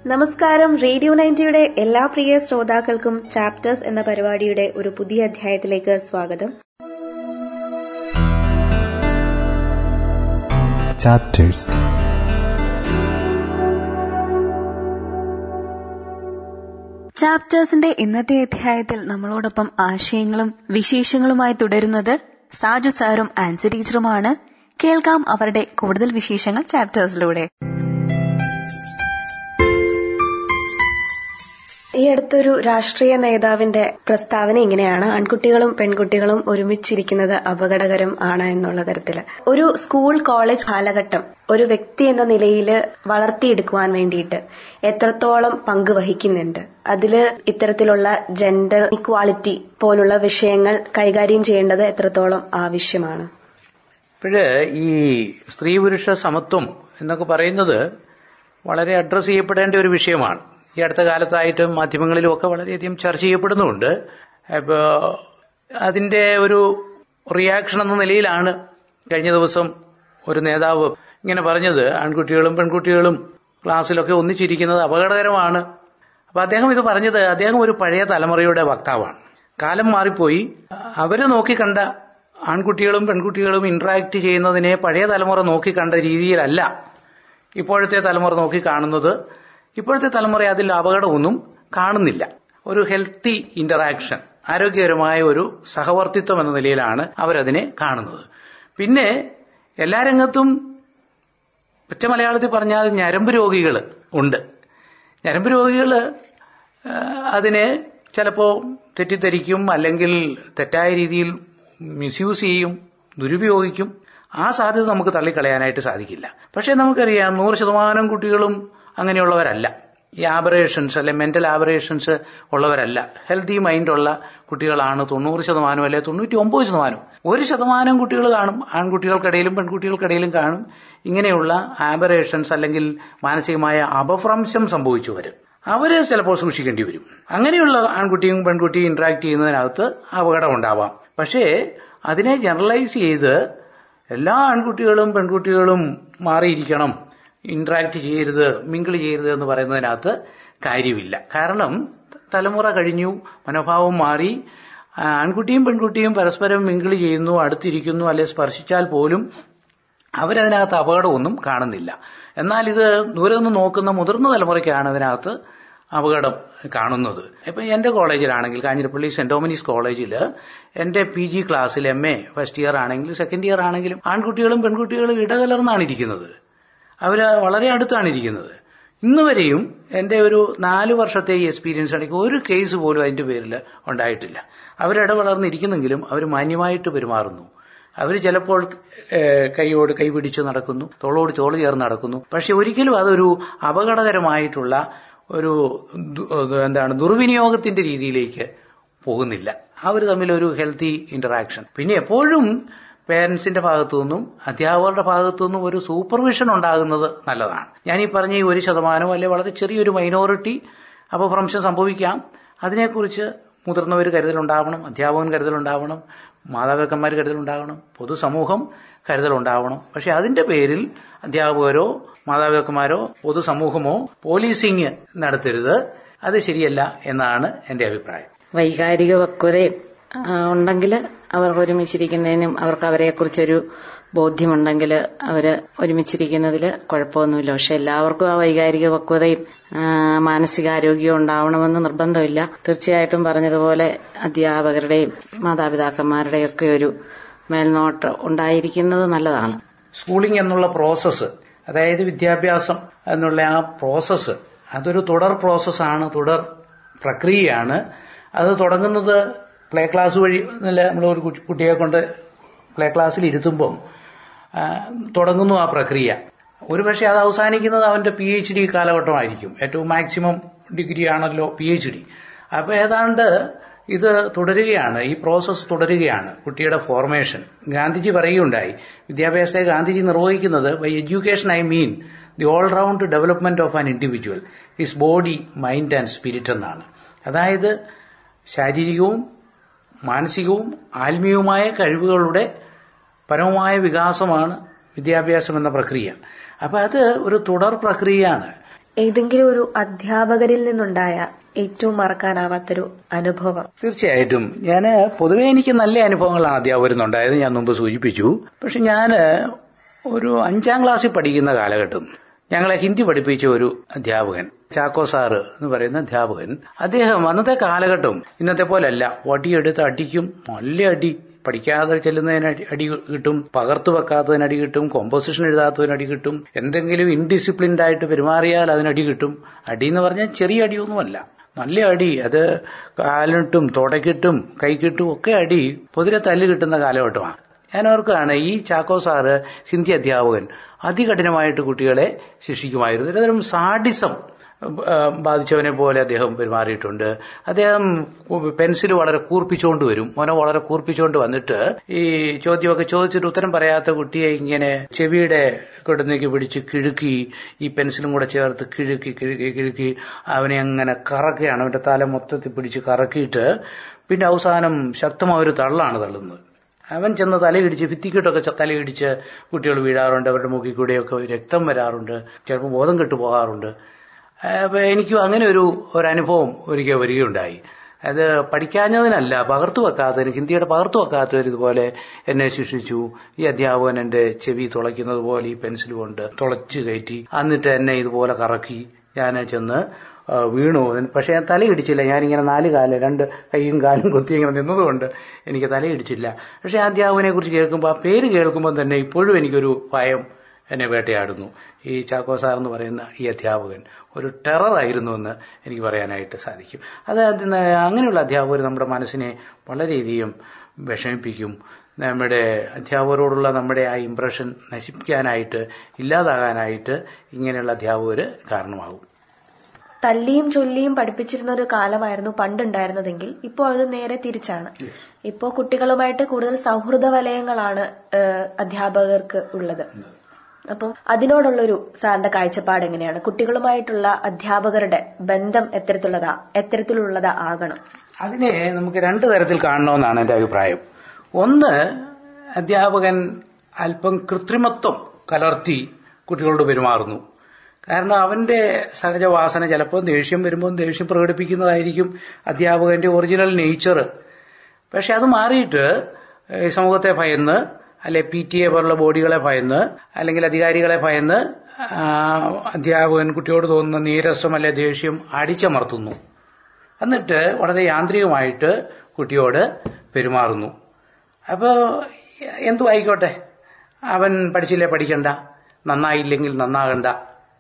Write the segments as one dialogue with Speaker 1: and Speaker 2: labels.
Speaker 1: നമസ്കാരം റേഡിയോ നയൻറ്റിയുടെ എല്ലാ പ്രിയ ശ്രോതാക്കൾക്കും ചാപ്റ്റേഴ്സ് എന്ന പരിപാടിയുടെ ഒരു പുതിയ അധ്യായത്തിലേക്ക് സ്വാഗതം
Speaker 2: Chapters
Speaker 1: ചാപ്റ്റേഴ്സിന്റെ ഇന്നത്തെ അധ്യായത്തിൽ നമ്മളോടൊപ്പം ആശയങ്ങളും വിശേഷങ്ങളുമായി തുടരുന്നത് സാജു സാറും ആൻസി ടീച്ചറുമാണ് കേൾക്കാം അവരുടെ കൂടുതൽ വിശേഷങ്ങൾ ചാപ്റ്റേഴ്സിലൂടെ ഈ അടുത്തൊരു രാഷ്ട്രീയ നേതാവിന്റെ പ്രസ്താവന ഇങ്ങനെയാണ് ആൺകുട്ടികളും പെൺകുട്ടികളും ഒരുമിച്ചിരിക്കുന്നത് അപകടകരം ആണ് എന്നുള്ള തരത്തില് ഒരു സ്കൂൾ കോളേജ് കാലഘട്ടം ഒരു വ്യക്തി എന്ന നിലയിൽ വളർത്തിയെടുക്കുവാൻ വേണ്ടിയിട്ട് എത്രത്തോളം പങ്ക് വഹിക്കുന്നുണ്ട് അതില് ഇത്തരത്തിലുള്ള ജെൻഡർ ഇക്വാളിറ്റി പോലുള്ള വിഷയങ്ങൾ കൈകാര്യം ചെയ്യേണ്ടത് എത്രത്തോളം ആവശ്യമാണ്
Speaker 3: ഇപ്പോഴ് ഈ സ്ത്രീ പുരുഷ സമത്വം എന്നൊക്കെ പറയുന്നത് വളരെ അഡ്രസ് ചെയ്യപ്പെടേണ്ട ഒരു വിഷയമാണ് ഈ അടുത്ത കാലത്തായിട്ടും മാധ്യമങ്ങളിലും ഒക്കെ വളരെയധികം ചർച്ച ചെയ്യപ്പെടുന്നുമുണ്ട് അപ്പോൾ അതിന്റെ ഒരു റിയാക്ഷൻ എന്ന നിലയിലാണ് കഴിഞ്ഞ ദിവസം ഒരു നേതാവ് ഇങ്ങനെ പറഞ്ഞത് ആൺകുട്ടികളും പെൺകുട്ടികളും ക്ലാസ്സിലൊക്കെ ഒന്നിച്ചിരിക്കുന്നത് അപകടകരമാണ് അപ്പൊ അദ്ദേഹം ഇത് പറഞ്ഞത് അദ്ദേഹം ഒരു പഴയ തലമുറയുടെ വക്താവാണ് കാലം മാറിപ്പോയി അവര് നോക്കിക്കണ്ട ആൺകുട്ടികളും പെൺകുട്ടികളും ഇന്ററാക്ട് ചെയ്യുന്നതിനെ പഴയ തലമുറ നോക്കിക്കണ്ട രീതിയിലല്ല ഇപ്പോഴത്തെ തലമുറ നോക്കി കാണുന്നത് ഇപ്പോഴത്തെ തലമുറ അതിൽ അപകടമൊന്നും കാണുന്നില്ല ഒരു ഹെൽത്തി ഇന്ററാക്ഷൻ ആരോഗ്യകരമായ ഒരു സഹവർത്തിത്വം എന്ന നിലയിലാണ് അവരതിനെ കാണുന്നത് പിന്നെ എല്ലാ രംഗത്തും പച്ച മലയാളത്തിൽ പറഞ്ഞാൽ ഞരമ്പ് രോഗികൾ ഉണ്ട് ഞരമ്പ് രോഗികൾ അതിനെ ചിലപ്പോൾ തെറ്റിദ്ധരിക്കും അല്ലെങ്കിൽ തെറ്റായ രീതിയിൽ മിസ്യൂസ് ചെയ്യും ദുരുപയോഗിക്കും ആ സാധ്യത നമുക്ക് തള്ളിക്കളയാനായിട്ട് സാധിക്കില്ല പക്ഷേ നമുക്കറിയാം നൂറ് ശതമാനം കുട്ടികളും അങ്ങനെയുള്ളവരല്ല ഈ ആബറേഷൻസ് അല്ലെ മെന്റൽ ആബറേഷൻസ് ഉള്ളവരല്ല ഹെൽത്തി മൈൻഡുള്ള കുട്ടികളാണ് തൊണ്ണൂറ് ശതമാനം അല്ലെ തൊണ്ണൂറ്റി ഒമ്പത് ശതമാനം ഒരു ശതമാനം കുട്ടികൾ കാണും ആൺകുട്ടികൾക്കിടയിലും പെൺകുട്ടികൾക്കിടയിലും കാണും ഇങ്ങനെയുള്ള ആബറേഷൻസ് അല്ലെങ്കിൽ മാനസികമായ അപഭ്രംശം സംഭവിച്ചവർ അവര് ചിലപ്പോൾ സൂക്ഷിക്കേണ്ടി വരും അങ്ങനെയുള്ള ആൺകുട്ടിയും പെൺകുട്ടിയും ഇന്ററാക്ട് ചെയ്യുന്നതിനകത്ത് അപകടം ഉണ്ടാവാം പക്ഷേ അതിനെ ജനറലൈസ് ചെയ്ത് എല്ലാ ആൺകുട്ടികളും പെൺകുട്ടികളും മാറിയിരിക്കണം ഇന്ററാക്ട് ചെയ്യരുത് മിങ്കിൾ ചെയ്യരുത് എന്ന് പറയുന്നതിനകത്ത് കാര്യമില്ല കാരണം തലമുറ കഴിഞ്ഞു മനോഭാവം മാറി ആൺകുട്ടിയും പെൺകുട്ടിയും പരസ്പരം മിങ്കിൾ ചെയ്യുന്നു അടുത്തിരിക്കുന്നു അല്ലെ സ്പർശിച്ചാൽ പോലും അവരതിനകത്ത് അപകടമൊന്നും കാണുന്നില്ല എന്നാൽ ഇത് ദൂരെ നിന്ന് നോക്കുന്ന മുതിർന്ന തലമുറയ്ക്കാണ് അതിനകത്ത് അപകടം കാണുന്നത് ഇപ്പൊ എന്റെ കോളേജിലാണെങ്കിൽ കാഞ്ഞിരപ്പള്ളി സെന്റ് ഡോമിനിസ് കോളേജിൽ എന്റെ പി ജി ക്ലാസ്സിൽ എം എ ഫസ്റ്റ് ഇയർ ആണെങ്കിലും സെക്കൻഡ് ഇയർ ആണെങ്കിലും ആൺകുട്ടികളും പെൺകുട്ടികളും ഇടകലർന്നാണ് ഇരിക്കുന്നത് അവര് വളരെ അടുത്താണ് ഇരിക്കുന്നത് ഇന്ന് വരെയും എന്റെ ഒരു നാല് വർഷത്തെ ഈ എക്സ്പീരിയൻസ് ആണെങ്കിൽ ഒരു കേസ് പോലും അതിന്റെ പേരിൽ ഉണ്ടായിട്ടില്ല അവരിടവളർന്നിരിക്കുന്നെങ്കിലും അവർ മാന്യമായിട്ട് പെരുമാറുന്നു അവർ ചിലപ്പോൾ കൈയോട് കൈപിടിച്ച് നടക്കുന്നു തോളോട് തോള് ചേർന്ന് നടക്കുന്നു പക്ഷെ ഒരിക്കലും അതൊരു അപകടകരമായിട്ടുള്ള ഒരു എന്താണ് ദുർവിനിയോഗത്തിന്റെ രീതിയിലേക്ക് പോകുന്നില്ല അവർ തമ്മിൽ ഒരു ഹെൽത്തി ഇന്ററാക്ഷൻ പിന്നെ എപ്പോഴും പേരൻസിന്റെ ഭാഗത്തു നിന്നും അധ്യാപകരുടെ ഭാഗത്തു നിന്നും ഒരു സൂപ്പർവിഷൻ ഉണ്ടാകുന്നത് നല്ലതാണ് ഞാൻ ഈ പറഞ്ഞ ഈ ഒരു ശതമാനം അല്ലെ വളരെ ചെറിയൊരു മൈനോറിറ്റി അപഭ്രംശം സംഭവിക്കാം അതിനെക്കുറിച്ച് മുതിർന്നവർ കരുതലുണ്ടാവണം അധ്യാപകൻ കരുതലുണ്ടാവണം മാതാപിതാക്കന്മാർ കരുതലുണ്ടാകണം പൊതുസമൂഹം കരുതലുണ്ടാവണം പക്ഷെ അതിന്റെ പേരിൽ അധ്യാപകരോ മാതാപിതാക്കന്മാരോ പൊതുസമൂഹമോ പോലീസിങ് നടത്തരുത് അത് ശരിയല്ല എന്നാണ് എന്റെ അഭിപ്രായം
Speaker 4: വൈകാരിക പക്വതയും ഉണ്ടെങ്കിൽ അവർ ഒരുമിച്ചിരിക്കുന്നതിനും അവർക്ക് അവരെക്കുറിച്ചൊരു ബോധ്യമുണ്ടെങ്കിൽ അവര് ഒരുമിച്ചിരിക്കുന്നതിൽ കുഴപ്പമൊന്നുമില്ല പക്ഷെ എല്ലാവർക്കും ആ വൈകാരിക പക്വതയും മാനസികാരോഗ്യവും ഉണ്ടാവണമെന്ന് നിർബന്ധമില്ല തീർച്ചയായിട്ടും പറഞ്ഞതുപോലെ അധ്യാപകരുടെയും മാതാപിതാക്കന്മാരുടെയും ഒക്കെ ഒരു മേൽനോട്ടം ഉണ്ടായിരിക്കുന്നത് നല്ലതാണ്
Speaker 3: സ്കൂളിംഗ് എന്നുള്ള പ്രോസസ്സ് അതായത് വിദ്യാഭ്യാസം എന്നുള്ള ആ പ്രോസസ്സ് അതൊരു തുടർ പ്രോസസ്സാണ് തുടർ പ്രക്രിയയാണ് അത് തുടങ്ങുന്നത് പ്ലേ ക്ലാസ് വഴി നമ്മൾ ഒരു കുട്ടിയെ കൊണ്ട് പ്ലേ ക്ലാസ്സിൽ ഇരുത്തുമ്പം തുടങ്ങുന്നു ആ പ്രക്രിയ ഒരുപക്ഷെ അത് അവസാനിക്കുന്നത് അവന്റെ പി എച്ച് ഡി കാലഘട്ടമായിരിക്കും ഏറ്റവും മാക്സിമം ഡിഗ്രി ആണല്ലോ പി എച്ച് ഡി അപ്പൊ ഏതാണ്ട് ഇത് തുടരുകയാണ് ഈ പ്രോസസ്സ് തുടരുകയാണ് കുട്ടിയുടെ ഫോർമേഷൻ ഗാന്ധിജി പറയുകയുണ്ടായി വിദ്യാഭ്യാസത്തെ ഗാന്ധിജി നിർവഹിക്കുന്നത് by education I mean the all round development of an individual his body mind and spirit എന്നാണ് അതായത് ശാരീരികവും മാനസികവും ആത്മീയവുമായ കഴിവുകളുടെ പരമമായ വികാസമാണ് വിദ്യാഭ്യാസം എന്ന പ്രക്രിയ അപ്പൊ അത് ഒരു തുടർ പ്രക്രിയയാണ്
Speaker 1: ഏതെങ്കിലും ഒരു അധ്യാപകരിൽ നിന്നുണ്ടായ ഏറ്റവും മറക്കാനാവാത്തൊരു അനുഭവം
Speaker 3: തീർച്ചയായിട്ടും ഞാൻ പൊതുവെ എനിക്ക് നല്ല അനുഭവങ്ങളാണ് അധ്യാപകരിൽ നിന്നുണ്ടായത് ഞാൻ മുമ്പ് സൂചിപ്പിച്ചു പക്ഷെ ഞാൻ ഒരു അഞ്ചാം ക്ലാസ്സിൽ പഠിക്കുന്ന കാലഘട്ടം ഞങ്ങളെ ഹിന്ദി പഠിപ്പിച്ച ഒരു അധ്യാപകൻ ചാക്കോ സാറ് എന്ന് പറയുന്ന അധ്യാപകൻ അദ്ദേഹം അന്നത്തെ കാലഘട്ടം ഇന്നത്തെ പോലല്ല വടിയെടുത്ത് അടിക്കും നല്ല അടി പഠിക്കാതെ ചെല്ലുന്നതിന് അടി- അടി കിട്ടും പകർത്തു വെക്കാത്തതിന് അടി കിട്ടും കോമ്പോസിഷൻ എഴുതാത്തതിന് അടി കിട്ടും എന്തെങ്കിലും ഇൻഡിസിപ്ലിൻഡ് ആയിട്ട് പെരുമാറിയാൽ അതിന് അടി കിട്ടും അടി എന്ന് പറഞ്ഞാൽ ചെറിയ അടിയൊന്നുമല്ല നല്ല അടി അത് കാലിട്ടും തുടക്കിട്ടും കൈക്കിട്ടും ഒക്കെ അടി പൊതുവെ തല്ല് കിട്ടുന്ന കാലഘട്ടമാണ് ഞാൻ ഓർക്കുകയാണ് ഈ ചാക്കോ സാറ് ഹിന്ദി അധ്യാപകൻ അതികഠിനമായിട്ട് കുട്ടികളെ ശിക്ഷിക്കുമായിരുന്നു ഒരുതരം സാഡിസം ബാധിച്ചവനെ പോലെ അദ്ദേഹം പെരുമാറിയിട്ടുണ്ട് അദ്ദേഹം പെൻസിൽ വളരെ കൂർപ്പിച്ചുകൊണ്ട് വരും മോനെ വളരെ കൂർപ്പിച്ചുകൊണ്ട് വന്നിട്ട് ഈ ചോദ്യമൊക്കെ ചോദിച്ചിട്ട് ഉത്തരം പറയാത്ത കുട്ടിയെ ഇങ്ങനെ ചെവിയുടെ കിടന്നേക്ക് പിടിച്ച് കിഴുക്കി ഈ പെൻസിലും കൂടെ ചേർത്ത് കിഴുക്കി കിഴുക്കി കിഴുക്കി അവനെ അങ്ങനെ കറക്കുകയാണ് അവന്റെ തല മൊത്തത്തിൽ പിടിച്ച് കറക്കിയിട്ട് പിന്നെ അവസാനം ശക്തമായ ഒരു തള്ളാണ് തള്ളുന്നത് അവൻ ചെന്ന് തലയിടിച്ച് ഭിത്തിക്കിട്ടൊക്കെ ച- തലയിടിച്ച് കുട്ടികൾ വീഴാറുണ്ട് അവരുടെ മുക്കിൽ കൂടെയൊക്കെ രക്തം വരാറുണ്ട് ചിലപ്പോൾ ബോധം കെട്ടു പോകാറുണ്ട് അപ്പൊ എനിക്കും അങ്ങനെ ഒരു ഒരു അനുഭവം ഒരിക്കൽ വരികയുണ്ടായി അത് പഠിക്കാഞ്ഞതിനല്ല പകർത്തു വെക്കാത്തതിന് ഹിന്ദിയുടെ പകർത്തു വെക്കാത്തവർ ഇതുപോലെ എന്നെ ശിക്ഷിച്ചു ഈ അധ്യാപകൻ എന്റെ ചെവി തുളയ്ക്കുന്നത് പോലെ ഈ പെൻസിൽ കൊണ്ട് തുളച്ചു കയറ്റി എന്നിട്ട് എന്നെ ഇതുപോലെ കറക്കി ഞാൻ ചെന്ന് ആ, വീണു പക്ഷെ ഞാൻ തലയിടിച്ചില്ല ഞാനിങ്ങനെ നാല് കാല് രണ്ട് കൈയും കാലും കുത്തി ഇങ്ങനെ നിന്നതുകൊണ്ട് എനിക്ക് തലയിടിച്ചില്ല പക്ഷെ ആ അധ്യാപകനെ കുറിച്ച് കേൾക്കുമ്പോൾ ആ പേര് കേൾക്കുമ്പോൾ തന്നെ ഇപ്പോഴും എനിക്കൊരു ഭയം എന്നെ വേട്ടയാടുന്നു ഈ ചാക്കോ സാർ എന്ന് പറയുന്ന ഈ അധ്യാപകൻ ഒരു ടെററായിരുന്നു എന്ന് എനിക്ക് പറയാനായിട്ട് സാധിക്കും അത് അതിന് അങ്ങനെയുള്ള അധ്യാപകർ നമ്മുടെ മനസ്സിനെ വളരെയധികം വിഷമിപ്പിക്കും നമ്മുടെ അധ്യാപകരോടുള്ള നമ്മുടെ ആ ഇംപ്രഷൻ നശിപ്പിക്കാനായിട്ട് ഇല്ലാതാകാനായിട്ട് ഇങ്ങനെയുള്ള അധ്യാപകർ കാരണമാകും
Speaker 1: തല്ലിയും ചൊല്ലിയും പഠിപ്പിച്ചിരുന്ന ഒരു കാലമായിരുന്നു പണ്ടുണ്ടായിരുന്നതെങ്കിൽ ഇപ്പോൾ അത് നേരെ തിരിച്ചാണ് ഇപ്പോൾ കുട്ടികളുമായിട്ട് കൂടുതൽ സൗഹൃദ വലയങ്ങളാണ് ഏഹ്, അധ്യാപകർക്ക് ഉള്ളത് അപ്പം അതിനോടുള്ളൊരു സാറിന്റെ കാഴ്ചപ്പാട് എങ്ങനെയാണ് കുട്ടികളുമായിട്ടുള്ള അധ്യാപകരുടെ ബന്ധം എത്തരത്തിലുള്ളതാ എത്തരത്തിലുള്ളതാ ആകണം
Speaker 3: അതിനെ നമുക്ക് രണ്ടു തരത്തിൽ കാണണമെന്നാണ് എന്റെ അഭിപ്രായം ഒന്ന് അധ്യാപകൻ അല്പം കൃത്രിമത്വം കലർത്തി കുട്ടികളോട് പെരുമാറുന്നു കാരണം അവന്റെ സഹജവാസന ചിലപ്പോൾ ദേഷ്യം വരുമ്പോൾ ദേഷ്യം പ്രകടിപ്പിക്കുന്നതായിരിക്കും അധ്യാപകന്റെ ഒറിജിനൽ നേച്ചർ പക്ഷെ അത് മാറിയിട്ട് ഏഹ്, സമൂഹത്തെ ഭയന്ന് അല്ലെ പി ടി എ പോലുള്ള ബോഡികളെ ഭയന്ന് അല്ലെങ്കിൽ അധികാരികളെ ഭയന്ന് ആ, അധ്യാപകൻ കുട്ടിയോട് തോന്നുന്ന നീരസം അല്ലെ ദേഷ്യം അടിച്ചമർത്തുന്നു എന്നിട്ട് വളരെ യാന്ത്രികമായിട്ട് കുട്ടിയോട് പെരുമാറുന്നു അപ്പോ എന്തു ആയിക്കോട്ടെ അവൻ പഠിച്ചില്ലേ പഠിക്കണ്ട നന്നായില്ലെങ്കിൽ നന്നാകണ്ട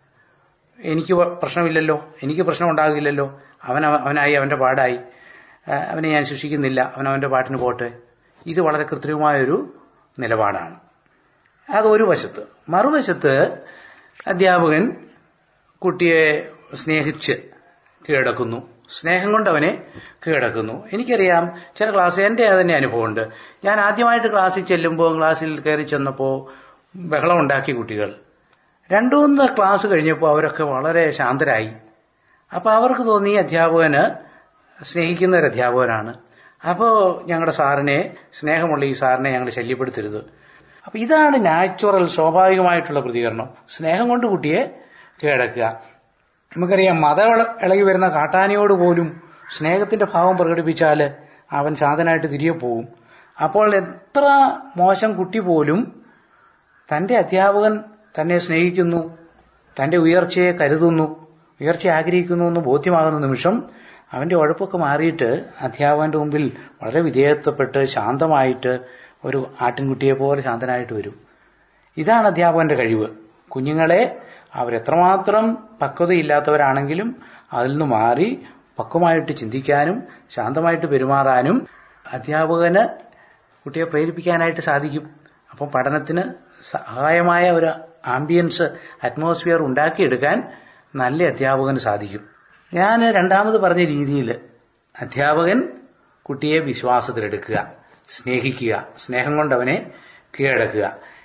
Speaker 3: എനിക്ക് വ- പ്രശ്നമില്ലല്ലോ എനിക്ക് പ്രശ്നം ഉണ്ടാകില്ലല്ലോ അവൻ അവ- അവനായി അവന്റെ പാടായി ആ, അവനെ ഞാൻ ശിക്ഷിക്കുന്നില്ല അവൻ അവന്റെ പാട്ടിന് പോട്ടെ ഇത് വളരെ കൃത്രിമമായൊരു നിലപാടാണ് അത് ഒരു വശത്ത് മറുവശത്ത് അധ്യാപകൻ കുട്ടിയെ സ്നേഹിച്ച് കീഴടക്കുന്നു സ്നേഹം കൊണ്ട് അവനെ കീഴടക്കുന്നു എനിക്കറിയാം ചില ക്ലാസ് എന്റെ തന്നെ അനുഭവമുണ്ട് ഞാൻ ആദ്യമായിട്ട് ക്ലാസ്സിൽ ചെല്ലുമ്പോൾ ക്ലാസ്സിൽ കയറി ചെന്നപ്പോൾ ബഹളം ഉണ്ടാക്കി കുട്ടികൾ രണ്ടു മൂന്ന് ക്ലാസ് കഴിഞ്ഞപ്പോൾ അവരൊക്കെ വളരെ ശാന്തരായി അപ്പൊ അവർക്ക് തോന്നി ഈ അധ്യാപകന് സ്നേഹിക്കുന്ന ഒരു അധ്യാപകനാണ് അപ്പോൾ ഞങ്ങളുടെ സാറിനെ സ്നേഹമുള്ള ഈ സാറിനെ ഞങ്ങൾ ശല്യപ്പെടുത്തരുത് അപ്പൊ ഇതാണ് നാച്ചുറൽ സ്വാഭാവികമായിട്ടുള്ള പ്രതികരണം സ്നേഹം കൊണ്ട് കുട്ടിയെ കീഴടക്കുക നമുക്കറിയാം മതം ഇള- ഇളകി വരുന്ന കാട്ടാനയോട് പോലും സ്നേഹത്തിന്റെ ഭാവം പ്രകടിപ്പിച്ചാൽ അവൻ ശാന്തനായിട്ട് തിരികെ പോകും അപ്പോൾ എത്ര മോശം കുട്ടി പോലും തന്റെ അധ്യാപകൻ തന്നെ സ്നേഹിക്കുന്നു തന്റെ ഉയർച്ചയെ കരുതുന്നു ഉയർച്ച ആഗ്രഹിക്കുന്നു എന്ന് ബോധ്യമാകുന്ന നിമിഷം അവന്റെ ഉഴപ്പൊക്കെ മാറിയിട്ട് അധ്യാപകന്റെ മുമ്പിൽ വളരെ വിധേയത്വപ്പെട്ട് ശാന്തമായിട്ട് ഒരു ആട്ടിൻകുട്ടിയെ പോലെ ശാന്തനായിട്ട് വരും ഇതാണ് അധ്യാപകന്റെ കഴിവ് കുഞ്ഞുങ്ങളെ അവരെത്രമാത്രം പക്വതയില്ലാത്തവരാണെങ്കിലും അതിൽ നിന്ന് മാറി പക്വമായിട്ട് ചിന്തിക്കാനും ശാന്തമായിട്ട് പെരുമാറാനും അധ്യാപകന് കുട്ടിയെ പ്രേരിപ്പിക്കാനായിട്ട് സാധിക്കും അപ്പം പഠനത്തിന് സഹായമായ ഒരു ആംബിയൻസ് അറ്റ്മോസ്ഫിയർ ഉണ്ടാക്കിയെടുക്കാൻ നല്ല അധ്യാപകന് സാധിക്കും ഞാൻ രണ്ടാമത് പറഞ്ഞ രീതിയിൽ അധ്യാപകൻ കുട്ടിയെ വിശ്വാസത്തിലെടുക്കുക സ്നേഹിക്കുക സ്നേഹം കൊണ്ട് അവനെ കീഴടക്കുക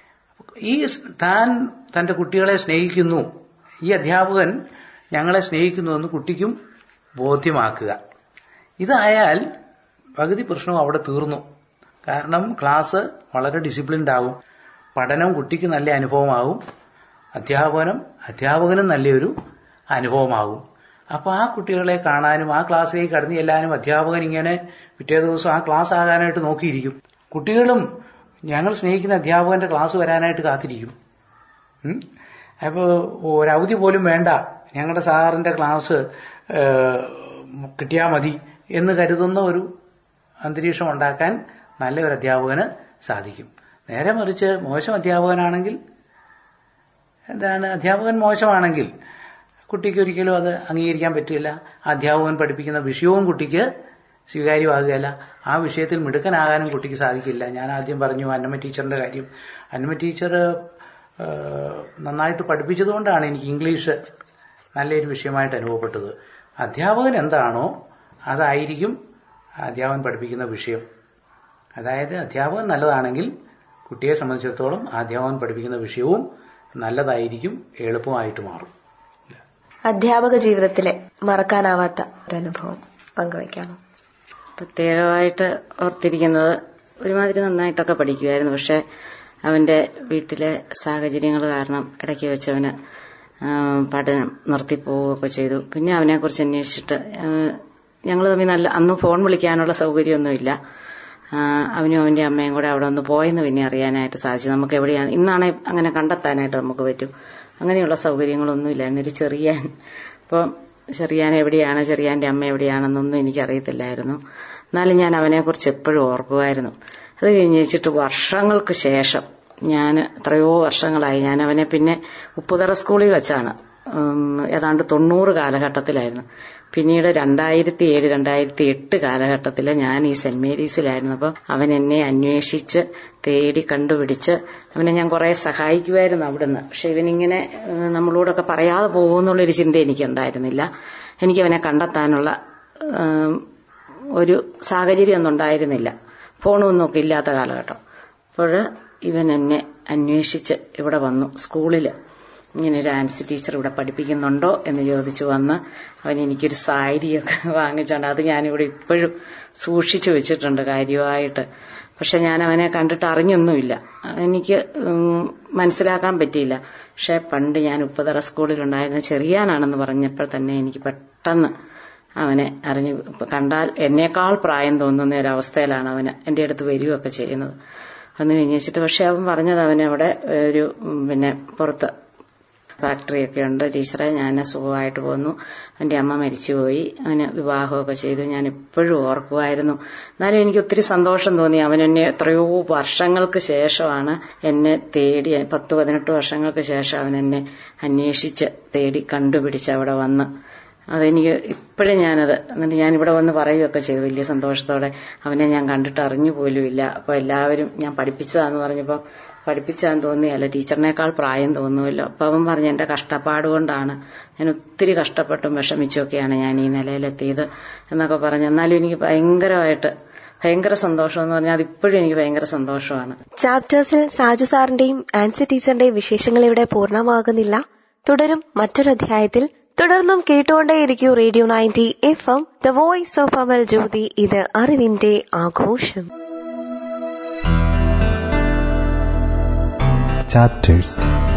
Speaker 3: ഈ സ് താൻ തന്റെ കുട്ടികളെ സ്നേഹിക്കുന്നു ഈ അധ്യാപകൻ ഞങ്ങളെ സ്നേഹിക്കുന്നുവെന്ന് കുട്ടിക്കും ബോധ്യമാക്കുക ഇതായാൽ പകുതി പ്രശ്നം അവിടെ തീർന്നു കാരണം ക്ലാസ് വളരെ ഡിസിപ്ലിൻഡ് ആകും പഠനം കുട്ടിക്ക് നല്ല അനുഭവമാകും അധ്യാപനം അധ്യാപകനും നല്ലൊരു അനുഭവമാകും അപ്പൊ ആ കുട്ടികളെ കാണാനും ആ ക്ലാസ്സിലേക്ക് കടന്നു ചെല്ലാനും അധ്യാപകൻ ഇങ്ങനെ പിറ്റേ ദിവസം ആ ക്ലാസ് ആകാനായിട്ട് നോക്കിയിരിക്കും കുട്ടികളും ഞങ്ങൾ സ്നേഹിക്കുന്ന അധ്യാപകന്റെ ക്ലാസ് വരാനായിട്ട് കാത്തിരിക്കും ഉം. അപ്പോ ഒരു അവധി പോലും വേണ്ട ഞങ്ങളുടെ സാറിന്റെ ക്ലാസ് കിട്ടിയാൽ മതി എന്ന് കരുതുന്ന ഒരു അന്തരീക്ഷം ഉണ്ടാക്കാൻ നല്ലൊരു അധ്യാപകന് സാധിക്കും നേരെ മറിച്ച് മോശം അധ്യാപകനാണെങ്കിൽ എന്താണ് അധ്യാപകൻ മോശമാണെങ്കിൽ കുട്ടിക്ക് ഒരിക്കലും അത് അംഗീകരിക്കാൻ പറ്റില്ല അധ്യാപകൻ പഠിപ്പിക്കുന്ന വിഷയവും കുട്ടിക്ക് സ്വീകാര്യമാകുകയല്ല ആ വിഷയത്തിൽ മിടുക്കനാകാനും കുട്ടിക്ക് സാധിക്കില്ല ഞാൻ ആദ്യം പറഞ്ഞു അന്നമ്മ ടീച്ചറിന്റെ കാര്യം അന്നമ്മ ടീച്ചർ നന്നായിട്ട് പഠിപ്പിച്ചതുകൊണ്ടാണ് എനിക്ക് ഇംഗ്ലീഷ് നല്ലൊരു വിഷയമായിട്ട് അനുഭവപ്പെട്ടത് അധ്യാപകൻ എന്താണോ അതായിരിക്കും അധ്യാപകൻ പഠിപ്പിക്കുന്ന വിഷയം അതായത് അധ്യാപകൻ നല്ലതാണെങ്കിൽ കുട്ടിയെ സംബന്ധിച്ചിടത്തോളം ആ അധ്യാപകൻ പഠിപ്പിക്കുന്ന വിഷയവും നല്ലതായിരിക്കും എളുപ്പമായിട്ട് മാറും
Speaker 1: അധ്യാപക ജീവിതത്തിലെ മറക്കാനാവാത്ത ഒരു അനുഭവം പങ്കുവയ്ക്കാമോ
Speaker 4: പ്രത്യേകമായിട്ട് ഓർത്തിരിക്കുന്നത് ഒരുമാതിരി നന്നായിട്ടൊക്കെ പഠിക്കുമായിരുന്നു പക്ഷെ അവന്റെ വീട്ടിലെ സാഹചര്യങ്ങൾ കാരണം ഇടയ്ക്ക് വെച്ചവന് പഠനം നിർത്തിപ്പോവുകയൊക്കെ ചെയ്തു പിന്നെ അവനെക്കുറിച്ച് അന്വേഷിച്ചിട്ട് ഞങ്ങൾ തമ്മിൽ നല്ല അന്ന് ഫോൺ വിളിക്കാനുള്ള സൗകര്യമൊന്നുമില്ല അവനും അവന്റെ അമ്മയും കൂടെ അവിടെ ഒന്ന് പോയെന്ന് പിന്നെ അറിയാനായിട്ട് സാധിച്ചു നമുക്ക് എവിടെയാണ് ഇന്നാണെ അങ്ങനെ കണ്ടെത്താനായിട്ട് നമുക്ക് പറ്റും അങ്ങനെയുള്ള സൗകര്യങ്ങളൊന്നുമില്ല എന്നൊരു ചെറിയാൻ ഇപ്പം ചെറിയാൻ എവിടെയാണ് ചെറിയാന്റെ അമ്മ എവിടെയാണെന്നൊന്നും എനിക്കറിയത്തില്ലായിരുന്നു എന്നാലും ഞാൻ അവനെക്കുറിച്ച് എപ്പോഴും ഓർക്കുമായിരുന്നു അത് കഴിഞ്ഞ് വെച്ചിട്ട് വർഷങ്ങൾക്ക് ശേഷം ഞാൻ എത്രയോ വർഷങ്ങളായി ഞാൻ അവനെ പിന്നെ ഉപ്പുതറ സ്കൂളിൽ വെച്ചാണ് ഏതാണ്ട് തൊണ്ണൂറ് കാലഘട്ടത്തിലായിരുന്നു പിന്നീട് രണ്ടായിരത്തി ഏഴ് രണ്ടായിരത്തി എട്ട് കാലഘട്ടത്തിൽ ഞാൻ ഈ സെന്റ് മേരീസിലായിരുന്നു അപ്പോൾ അവൻ എന്നെ അന്വേഷിച്ച് തേടി കണ്ടുപിടിച്ച് അവനെ ഞാൻ കുറെ സഹായിക്കുമായിരുന്നു അവിടുന്ന് പക്ഷെ ഇവനിങ്ങനെ നമ്മളോടൊക്കെ പറയാതെ പോകുമെന്നുള്ളൊരു ചിന്ത എനിക്കുണ്ടായിരുന്നില്ല എനിക്കവനെ കണ്ടെത്താനുള്ള ഒരു സാഹചര്യം ഒന്നും ഉണ്ടായിരുന്നില്ല ഫോണൊന്നും ഒക്കെ ഇല്ലാത്ത കാലഘട്ടം അപ്പോൾ ഇവൻ എന്നെ അന്വേഷിച്ച് ഇവിടെ വന്നു സ്കൂളിൽ ഇങ്ങനെ ഒരു ആൻസി ടീച്ചർ ഇവിടെ പഠിപ്പിക്കുന്നുണ്ടോ എന്ന് ചോദിച്ചു വന്ന് അവൻ എനിക്കൊരു സാരിയൊക്കെ വാങ്ങിച്ചുണ്ട് അത് ഞാനിവിടെ ഇപ്പോഴും സൂക്ഷിച്ചു വെച്ചിട്ടുണ്ട് കാര്യമായിട്ട് പക്ഷെ ഞാൻ അവനെ കണ്ടിട്ട് അറിഞ്ഞൊന്നുമില്ല എനിക്ക് മനസ്സിലാക്കാൻ പറ്റിയില്ല പക്ഷെ പണ്ട് ഞാൻ ഉപ്പതറ സ്കൂളിലുണ്ടായിരുന്ന ചെറിയാനാണെന്ന് പറഞ്ഞപ്പോൾ തന്നെ എനിക്ക് പെട്ടെന്ന് അവനെ അറിഞ്ഞു കണ്ടാൽ എന്നേക്കാൾ പ്രായം തോന്നുന്ന ഒരവസ്ഥയിലാണ് അവന് എൻ്റെ അടുത്ത് വരികയൊക്കെ ചെയ്യുന്നത് വന്നു കഴിഞ്ഞ് വെച്ചിട്ട് പക്ഷെ അവൻ പറഞ്ഞത് അവനവിടെ ഒരു പിന്നെ പുറത്ത് ഫാക്ടറിയൊക്കെ ഉണ്ട് ടീച്ചറെ ഞാൻ സുഖമായിട്ട് പോന്നു എൻ്റെ അമ്മ മരിച്ചുപോയി അവന് വിവാഹമൊക്കെ ചെയ്തു ഞാൻ എപ്പോഴും ഓർക്കുമായിരുന്നു എന്നാലും എനിക്ക് ഒത്തിരി സന്തോഷം തോന്നി അവൻ എന്നെ എത്രയോ വർഷങ്ങൾക്ക് ശേഷമാണ് എന്നെ തേടി പത്ത് പതിനെട്ട് വർഷങ്ങൾക്ക് ശേഷം അവൻ എന്നെ അന്വേഷിച്ച് തേടി കണ്ടുപിടിച്ച് അവിടെ വന്ന് അതെനിക്ക് ഇപ്പോഴും ഞാനത് എന്നിട്ട് ഞാൻ ഇവിടെ വന്ന് പറയുകയൊക്കെ ചെയ്തു വലിയ സന്തോഷത്തോടെ അവനെ ഞാൻ കണ്ടിട്ട് അറിഞ്ഞു പോലുമില്ല അപ്പോൾ എല്ലാവരും ഞാൻ പഠിപ്പിച്ചതാന്ന് പറഞ്ഞപ്പോൾ പഠിപ്പിച്ചാന്ന് തോന്നിയല്ല ടീച്ചറിനേക്കാൾ പ്രായം തോന്നുമല്ലോ അപ്പൊ അവൻ പറഞ്ഞു എന്റെ കഷ്ടപ്പാട് കൊണ്ടാണ് ഞാൻ ഒത്തിരി കഷ്ടപ്പെട്ടും വിഷമിച്ചൊക്കെയാണ് ഞാൻ ഈ നിലയിലെത്തിയത് എന്നൊക്കെ പറഞ്ഞു എന്നാലും എനിക്ക് ഭയങ്കരമായിട്ട് ഭയങ്കര സന്തോഷം എന്ന് പറഞ്ഞാൽ അതിപ്പോഴും എനിക്ക് ഭയങ്കര സന്തോഷമാണ്
Speaker 1: ചാപ്റ്റേഴ്സിൽ സാജു സാറിന്റെയും ആൻസി ടീച്ചറിന്റെയും വിശേഷങ്ങൾ ഇവിടെ പൂർണ്ണമാകുന്നില്ല തുടരും മറ്റൊരു അധ്യായത്തിൽ തുടർന്നും കേട്ടുകൊണ്ടേയിരിക്കൂ radio ninety F M the voice of Amal Jyothi ഇത് അറിവിന്റെ ആഘോഷം
Speaker 2: chapters